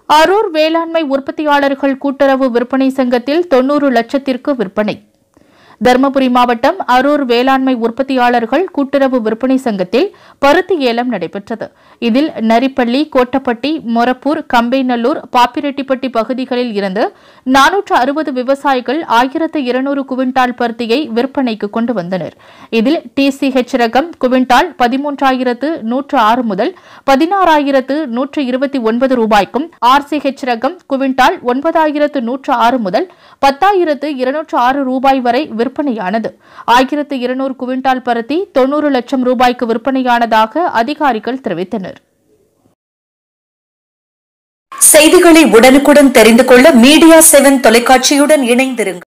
அரூர் வேளாண்மை உற்பத்தியாளர்கள் கூட்டுறவு விற்பனை சங்கத்தில் தொன்னூறு லட்சத்திற்கு விற்பனை தருமபுரி மாவட்டம் அரூர் வேளாண்மை உற்பத்தியாளர்கள் கூட்டுறவு விற்பனை சங்கத்தில் பருத்தி ஏலம் நடைபெற்றது இதில் நரிப்பள்ளி கோட்டப்பட்டி மொரப்பூர் கம்பைநல்லூர் பாப்பிரெட்டிப்பட்டி பகுதிகளில் இருந்து நானூற்று அறுபது விவசாயிகள் ஆயிரத்து இருநூறு குவிண்டால் பருத்தியை விற்பனைக்கு கொண்டு வந்தனர் இதில் டிசிஹெச் ரகம் குவிண்டால் பதிமூன்றாயிரத்து நூற்று ஆறு முதல் பதினாறாயிரத்து நூற்று இருபத்தி ஒன்பது ரூபாய்க்கும் ஆர்சிஹெச் ரகம் குவிண்டால் ஒன்பதாயிரத்து நூற்று ஆறு முதல் பத்தாயிரத்து இருநூற்று ஆறு ரூபாய் வரை விற்பனையானது ஆயிரத்து இருநூறு குவிண்டால் பருத்தி தொன்னூறு லட்சம் ரூபாய்க்கு விற்பனையானதாக அதிகாரிகள் தெரிவித்தனர் செய்திகளை உடனுக்குடன் தெரிந்து கொள்ள மீடியா செவன் தொலைக்காட்சியுடன் இணைந்திருங்கள்